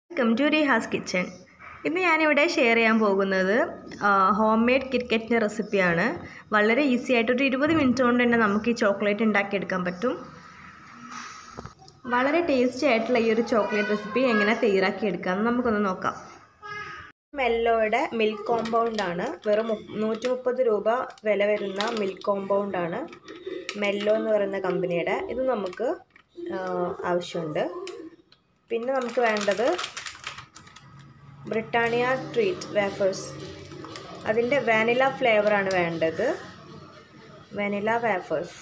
welcome to Rihas kitchen ഇന്ന് ഞാനിവിടെ share ചെയ്യാൻ പോകുന്നത് ഹോം മെയ്ഡ് കിറ്റ്കറ്റിൻ്റെ റെസിപ്പിയാണ് വളരെ ഈസി ആയിട്ട് ഒരു ഇരുപത് മിനിറ്റ് കൊണ്ട് തന്നെ നമുക്ക് ഈ ചോക്ലേറ്റ് ഉണ്ടാക്കിയെടുക്കാൻ പറ്റും വളരെ ടേസ്റ്റി ആയിട്ടുള്ള ഈ ഒരു ചോക്ലേറ്റ് റെസിപ്പി എങ്ങനെ തയ്യാറാക്കിയെടുക്കാമെന്ന് നമുക്കൊന്ന് നോക്കാം മെല്ലോയുടെ മിൽക്ക് കോമ്പൗണ്ടാണ് വെറും നൂറ്റി മുപ്പത് രൂപ വില വരുന്ന മിൽക്ക് കോമ്പൗണ്ടാണ് മെല്ലോ എന്ന് പറയുന്ന കമ്പനിയുടെ ഇത് നമുക്ക് ആവശ്യമുണ്ട് പിന്നെ നമുക്ക് വേണ്ടത് ബ്രിട്ടാനിയ ട്രീറ്റ് വേഫേഴ്സ് അതിൻ്റെ വാനില ഫ്ലേവറാണ് വേണ്ടത് വാനില വേഫേഴ്സ്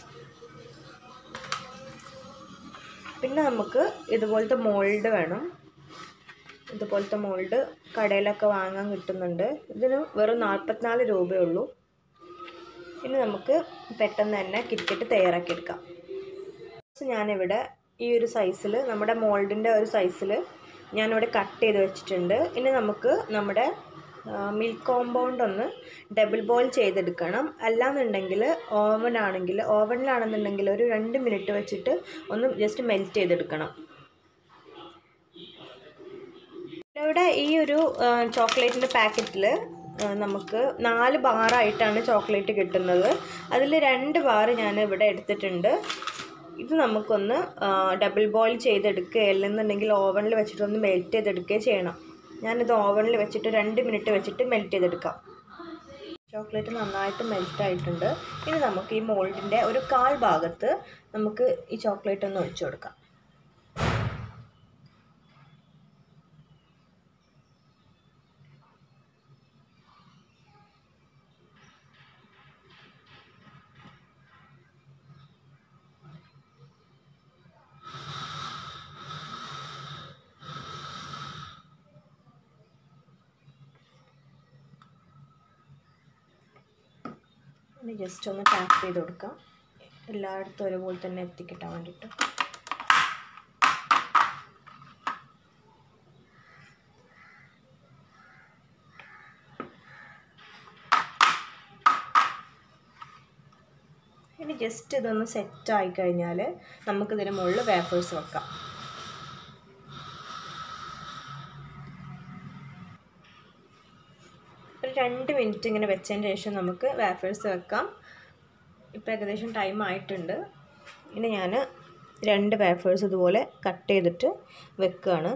പിന്നെ നമുക്ക് ഇതുപോലത്തെ മോൾഡ് വേണം ഇതുപോലത്തെ മോൾഡ് കടയിലൊക്കെ വാങ്ങാൻ കിട്ടുന്നുണ്ട് ഇതിന് വെറും നാൽപ്പത്തിനാല് രൂപയുള്ളൂ പിന്നെ നമുക്ക് പെട്ടെന്ന് തന്നെ കിറ്റിട്ട് തയ്യാറാക്കിയെടുക്കാം ഞാനിവിടെ ഈ ഒരു സൈസിൽ നമ്മുടെ മോൾഡിൻ്റെ ഒരു സൈസിൽ ഞാനിവിടെ കട്ട് ചെയ്ത് വെച്ചിട്ടുണ്ട് ഇനി നമുക്ക് നമ്മുടെ മിൽക്ക് കോമ്പൗണ്ട് ഒന്ന് ഡബിൾ ബോയിൽ ചെയ്തെടുക്കണം അല്ലാന്നുണ്ടെങ്കിൽ ഓവൻ ആണെങ്കിൽ ഓവനിലാണെന്നുണ്ടെങ്കിൽ ഒരു രണ്ട് മിനിറ്റ് വെച്ചിട്ട് ഒന്ന് ജസ്റ്റ് മെൽറ്റ് ചെയ്തെടുക്കണം ഇവിടെ ഈ ഒരു ചോക്ലേറ്റിൻ്റെ പാക്കറ്റിൽ നമുക്ക് നാല് ബാറായിട്ടാണ് ചോക്ലേറ്റ് കിട്ടുന്നത് അതിൽ രണ്ട് ബാർ ഞാൻ ഇവിടെ എടുത്തിട്ടുണ്ട് ഇത് നമുക്കൊന്ന് ഡബിൾ ബോയിൽ ചെയ്തെടുക്കുക അല്ലെന്നുണ്ടെങ്കിൽ ഓവനിൽ വെച്ചിട്ടൊന്ന് മെൽറ്റ് ചെയ്തെടുക്കുകയോ ചെയ്യണം ഞാനിത് ഓവനിൽ വെച്ചിട്ട് രണ്ട് മിനിറ്റ് വെച്ചിട്ട് മെൽറ്റ് ചെയ്തെടുക്കാം ചോക്ലേറ്റ് നന്നായിട്ട് മെൽറ്റ് ആയിട്ടുണ്ട് ഇനി നമുക്ക് ഈ മോൾഡിൻ്റെ ഒരു കാൽ ഭാഗത്ത് നമുക്ക് ഈ ചോക്ലേറ്റ് ഒന്ന് ഒഴിച്ചു കൊടുക്കാം ഇനി ജസ്റ്റ് ഒന്ന് ടാപ്പ് ചെയ്ത് കൊടുക്കാം എല്ലായിടത്തും ഒരുപോലെ തന്നെ എത്തിക്കിട്ടാൻ വേണ്ടിയിട്ട് ഇനി ജസ്റ്റ് ഇതൊന്ന് സെറ്റ് ആയി കഴിഞ്ഞാൽ നമുക്കിതിന് മുകളിൽ വേഫേഴ്സ് വെക്കാം ഒരു രണ്ട് മിനിറ്റ് ഇങ്ങനെ വെച്ചതിന് ശേഷം നമുക്ക് വേഫേഴ്സ് വെക്കാം ഇപ്പോൾ ഏകദേശം ടൈം ആയിട്ടുണ്ട് ഇനി ഞാൻ രണ്ട് വേഫേഴ്സ് ഇതുപോലെ കട്ട് ചെയ്തിട്ട് വെക്കുകയാണ്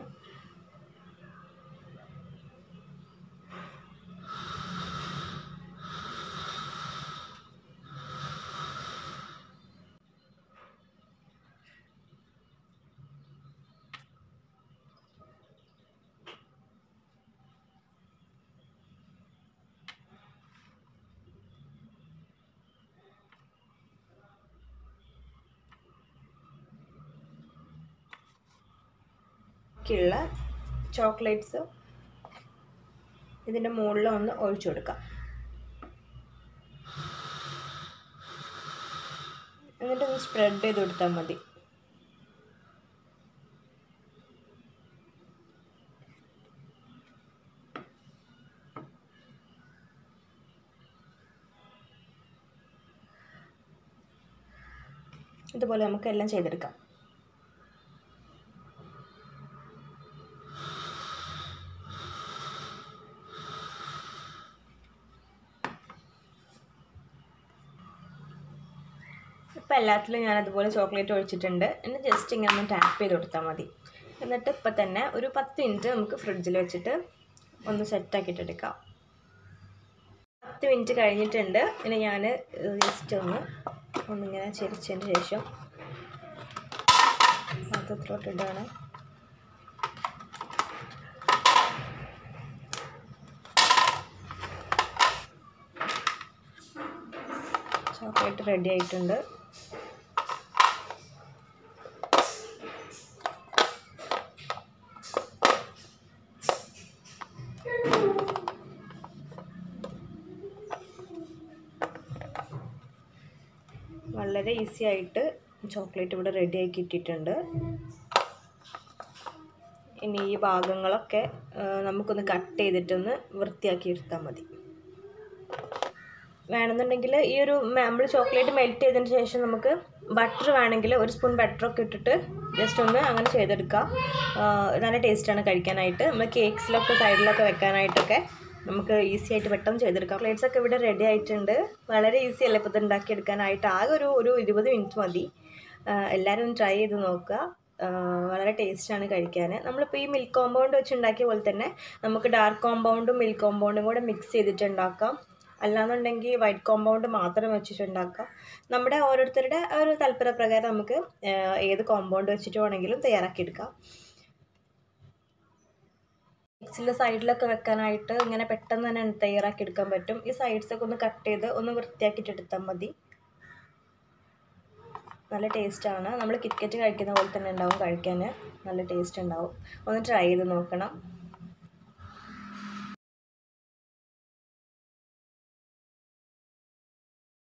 ക്കുള്ള ചോക്ലേറ്റ്സ് ഇതിൻ്റെ മുകളിൽ ഒന്ന് ഒഴിച്ചു കൊടുക്കാം എന്നിട്ട് ഒന്ന് സ്പ്രെഡ് ചെയ്ത് കൊടുത്താൽ മതി ഇതുപോലെ നമുക്ക് എല്ലാം ചെയ്തെടുക്കാം ഇപ്പോൾ എല്ലാത്തിലും ഞാൻ അതുപോലെ ചോക്ലേറ്റ് ഒഴിച്ചിട്ടുണ്ട് ഇനി ജസ്റ്റ് ഇങ്ങനെ ഒന്ന് ടാപ്പ് ചെയ്ത് കൊടുത്താൽ മതി എന്നിട്ട് ഇപ്പം തന്നെ ഒരു പത്ത് മിനിറ്റ് നമുക്ക് ഫ്രിഡ്ജിൽ വെച്ചിട്ട് ഒന്ന് സെറ്റാക്കിയിട്ടെടുക്കാം പത്ത് മിനിറ്റ് കഴിഞ്ഞിട്ടുണ്ട് ഇനി ഞാൻ ജസ്റ്റ് ഒന്ന് ഒന്നിങ്ങനെ ചെരിച്ചതിന് ശേഷം പാത്രത്തിലോട്ട് ഇടുകയാണ് ചോക്ലേറ്റ് റെഡി ആയിട്ടുണ്ട് വളരെ ഈസി ആയിട്ട് ചോക്ലേറ്റ് ഇവിടെ റെഡി ആക്കി ഇട്ടിട്ടുണ്ട് ഇനി ഈ ഭാഗങ്ങളൊക്കെ നമുക്കൊന്ന് കട്ട് ചെയ്തിട്ടൊന്ന് വൃത്തിയാക്കി എടുത്താൽ മതി വേണമെന്നുണ്ടെങ്കിൽ ഈ ഒരു നമ്മൾ ചോക്ലേറ്റ് മെൽറ്റ് ചെയ്തതിന് ശേഷം നമുക്ക് ബട്ടർ വേണമെങ്കിൽ ഒരു സ്പൂൺ ബട്ടറൊക്കെ ഇട്ടിട്ട് ജസ്റ്റ് ഒന്ന് അങ്ങനെ ചെയ്തെടുക്കുക ആ, നല്ല ടേസ്റ്റാണ് കഴിക്കാനായിട്ട് നമ്മൾ കേക്ക്സിലൊക്കെ സൈഡിലൊക്കെ വെക്കാനായിട്ടൊക്കെ നമുക്ക് ഈസി ആയിട്ട് പെട്ടെന്ന് ചെയ്തെടുക്കാം പ്ലേറ്റ്സ് ഒക്കെ ഇവിടെ റെഡി ആയിട്ടുണ്ട് വളരെ ഈസി അല്ലേ ഇപ്പോൾ ഇത് ഉണ്ടാക്കിയെടുക്കാനായിട്ട് ആകെ ഒരു ഒരു ഇരുപത് മിനിറ്റ് മതി ആ, എല്ലാവരും ഒന്ന് ട്രൈ ചെയ്ത് നോക്കുക ആ, വളരെ ടേസ്റ്റാണ് കഴിക്കാൻ നമ്മളിപ്പോൾ ഈ മിൽക്ക് കോമ്പൗണ്ട് വെച്ച് ഉണ്ടാക്കിയ പോലെ തന്നെ നമുക്ക് ഡാർക്ക് കോമ്പൗണ്ടും മിൽക്ക് കോമ്പൗണ്ടും കൂടെ മിക്സ് ചെയ്തിട്ട് ഉണ്ടാക്കാം അല്ലാന്നുണ്ടെങ്കിൽ വൈറ്റ് കോമ്പൗണ്ട് മാത്രം വെച്ചിട്ട് ഉണ്ടാക്കാം നമ്മുടെ ഓരോരുത്തരുടെ ആ ഒരു താല്പര്യപ്രകാരം നമുക്ക് ആ, ഏത് കോമ്പൗണ്ട് വെച്ചിട്ട് വേണമെങ്കിലും തയ്യാറാക്കിയെടുക്കാം മിക്സിൻ്റെ സൈഡിലൊക്കെ വെക്കാനായിട്ട് ഇങ്ങനെ പെട്ടെന്ന് തന്നെ തയ്യാറാക്കി എടുക്കാൻ പറ്റും ഈ സൈഡ്സൊക്കെ ഒന്ന് കട്ട് ചെയ്ത് ഒന്ന് വൃത്തിയാക്കിയിട്ട് എടുത്താൽ മതി നല്ല ടേസ്റ്റാണ് നമ്മൾ കിറ്റ്കറ്റ് കഴിക്കുന്ന പോലെ തന്നെ ഉണ്ടാവും കഴിക്കാൻ നല്ല ടേസ്റ്റ് ഉണ്ടാവും ഒന്ന് ട്രൈ ചെയ്ത് നോക്കണം